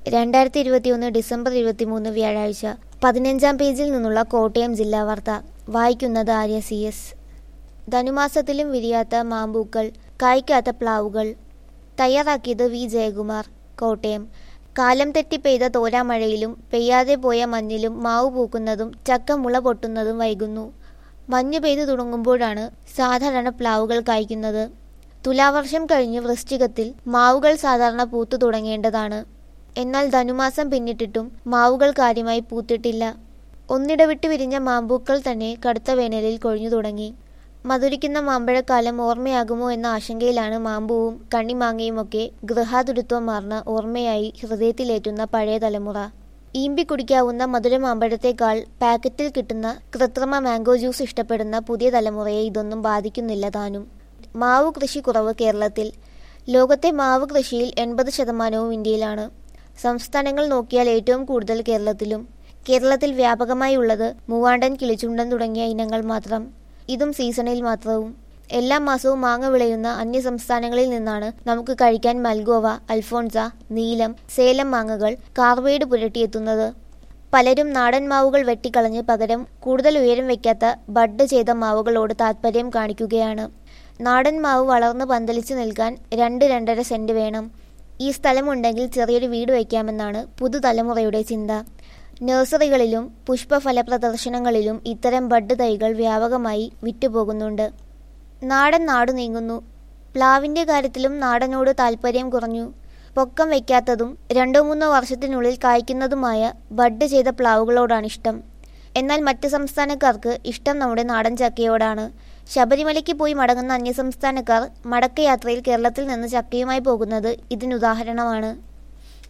രണ്ടായിരത്തി ഇരുപത്തിയൊന്ന് ഡിസംബർ ഇരുപത്തിമൂന്ന് വ്യാഴാഴ്ച പതിനഞ്ചാം പേജിൽ നിന്നുള്ള കോട്ടയം ജില്ലാ വാർത്ത വായിക്കുന്നത് ആര്യ സി എസ് ധനുമാസത്തിലും വിരിയാത്ത മാമ്പൂക്കൾ കായ്ക്കാത്ത പ്ലാവുകൾ തയ്യാറാക്കിയത് വി ജയകുമാർ കോട്ടയം കാലം തെറ്റി പെയ്ത തോരാമഴയിലും പെയ്യാതെ പോയ മഞ്ഞിലും മാവ് പൂക്കുന്നതും ചക്ക മുള പൊട്ടുന്നതും വൈകുന്നു മഞ്ഞ് പെയ്തു തുടങ്ങുമ്പോഴാണ് സാധാരണ പ്ലാവുകൾ കായ്ക്കുന്നത് തുലാവർഷം കഴിഞ്ഞ് വൃശ്ചികത്തിൽ മാവുകൾ സാധാരണ പൂത്തു തുടങ്ങേണ്ടതാണ് എന്നാൽ ധനുമാസം പിന്നിട്ടിട്ടും മാവുകൾ കാര്യമായി പൂത്തിട്ടില്ല ഒന്നിടവിട്ട് വിരിഞ്ഞ മാമ്പൂക്കൾ തന്നെ കടുത്ത വേനലിൽ കൊഴിഞ്ഞു തുടങ്ങി മധുരിക്കുന്ന മാമ്പഴക്കാലം ഓർമ്മയാകുമോ എന്ന ആശങ്കയിലാണ് മാമ്പൂവും കണ്ണിമാങ്ങയുമൊക്കെ ഗൃഹാതുരത്വം മാർന്ന ഓർമ്മയായി ഹൃദയത്തിലേറ്റുന്ന പഴയ തലമുറ ഈമ്പി കുടിക്കാവുന്ന മധുര മാമ്പഴത്തേക്കാൾ പാക്കറ്റിൽ കിട്ടുന്ന കൃത്രിമ മാംഗോ ജ്യൂസ് ഇഷ്ടപ്പെടുന്ന പുതിയ തലമുറയെ ഇതൊന്നും ബാധിക്കുന്നില്ല താനും മാവ് കൃഷി കുറവ് കേരളത്തിൽ ലോകത്തെ മാവ് കൃഷിയിൽ എൺപത് ശതമാനവും ഇന്ത്യയിലാണ് സംസ്ഥാനങ്ങൾ നോക്കിയാൽ ഏറ്റവും കൂടുതൽ കേരളത്തിലും കേരളത്തിൽ വ്യാപകമായി ഉള്ളത് മൂവാണ്ടൻ കിളിച്ചുണ്ടൻ തുടങ്ങിയ ഇനങ്ങൾ മാത്രം ഇതും സീസണിൽ മാത്രവും എല്ലാ മാസവും മാങ്ങ വിളയുന്ന അന്യ സംസ്ഥാനങ്ങളിൽ നിന്നാണ് നമുക്ക് കഴിക്കാൻ മൽഗോവ അൽഫോൺസ നീലം സേലം മാങ്ങകൾ കാർവേഡ് പുരട്ടിയെത്തുന്നത് പലരും നാടൻ മാവുകൾ വെട്ടിക്കളഞ്ഞ് പകരം കൂടുതൽ ഉയരം വയ്ക്കാത്ത ബഡ് ചെയ്ത മാവുകളോട് താത്പര്യം കാണിക്കുകയാണ് നാടൻ മാവ് വളർന്ന് പന്തലിച്ചു നിൽക്കാൻ രണ്ട് രണ്ടര സെന്റ് വേണം ഈ സ്ഥലമുണ്ടെങ്കിൽ ചെറിയൊരു വീട് വയ്ക്കാമെന്നാണ് പുതുതലമുറയുടെ ചിന്ത നഴ്സറികളിലും പുഷ്പഫല പ്രദർശനങ്ങളിലും ഇത്തരം ബഡ് തൈകൾ വ്യാപകമായി വിറ്റുപോകുന്നുണ്ട് നാടൻ നാടു നീങ്ങുന്നു പ്ലാവിന്റെ കാര്യത്തിലും നാടനോട് താൽപ്പര്യം കുറഞ്ഞു പൊക്കം വയ്ക്കാത്തതും രണ്ടോ മൂന്നോ വർഷത്തിനുള്ളിൽ കായ്ക്കുന്നതുമായ ബഡ് ചെയ്ത പ്ലാവുകളോടാണ് ഇഷ്ടം എന്നാൽ മറ്റ് സംസ്ഥാനക്കാർക്ക് ഇഷ്ടം നമ്മുടെ നാടൻ ചക്കയോടാണ് ശബരിമലയ്ക്ക് പോയി മടങ്ങുന്ന അന്യസംസ്ഥാനക്കാർ മടക്കയാത്രയിൽ കേരളത്തിൽ നിന്ന് ചക്കയുമായി പോകുന്നത് ഇതിനുദാഹരണമാണ്